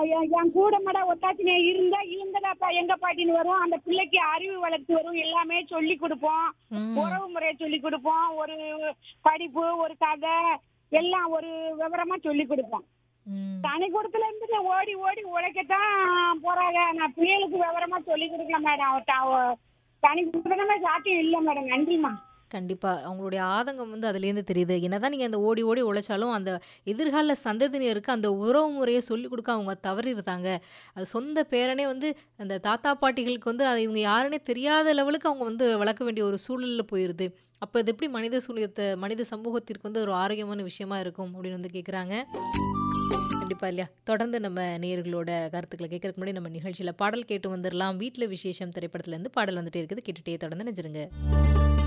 என் என் கூட மட ஒத்தாச்சினே இருந்தா இருந்ததாப்பா எங்க பாட்டின்னு வரும் அந்த பிள்ளைக்கு அறிவு வளர்த்து வரும் எல்லாமே சொல்லி கொடுப்போம் ம். உறவு முறையை சொல்லி கொடுப்போம் ஒரு படிப்பு ஒரு கதை எல்லாம் ஒரு விவரமா சொல்லி கொடுப்போம் ம். தனி கூடத்துல இருந்து ஓடி ஓடி உழைக்கத்தான் போறாங்க நான் பிள்ளைகளுக்கு விவரமா சொல்லி கொடுக்கல மேடம் அவ- அவ- தனி கூடமே சாத்தியம் இல்ல மேடம் நன்றிம்மா கண்டிப்பா. அவங்களுடைய ஆதங்கம் வந்து அதுலேருந்து தெரியுது. என்னதான் நீங்க அந்த ஓடி ஓடி உழைச்சாலும், அந்த எதிர்கால சந்ததியினருக்கு அந்த உறவு முறைய சொல்லிக் குடுக்க அவங்க தவறிருந்தாங்க. அது சொந்த பேரனே வந்து அந்த தாத்தா, பாட்டிகளுக்கு வந்து அது இவங்க யாருன்னே தெரியாத லெவலுக்கு அவங்க வந்து வளர்க்க வேண்டிய ஒரு சூழல்ல போயிருது. அப்ப இது எப்படி மனித சூழியத்த மனித சமூகத்திற்கு வந்து ஒரு ஆரோக்கியமான விஷயமா இருக்கும் அப்படின்னு வந்து கேட்குறாங்க. கண்டிப்பா இல்லையா? தொடர்ந்து நம்ம நேயர்களோட கருத்துக்கள கேட்கறதுக்கு முன்னாடி நம்ம நிகழ்ச்சியில பாடல் கேட்டு வந்துரலாம். வீட்ல விசேஷம் திரைப்படத்துலேருந்து பாடல் வந்துட்டே இருக்குது. கேட்டுட்டே தொடர்ந்து இணைஞ்சிருங்க.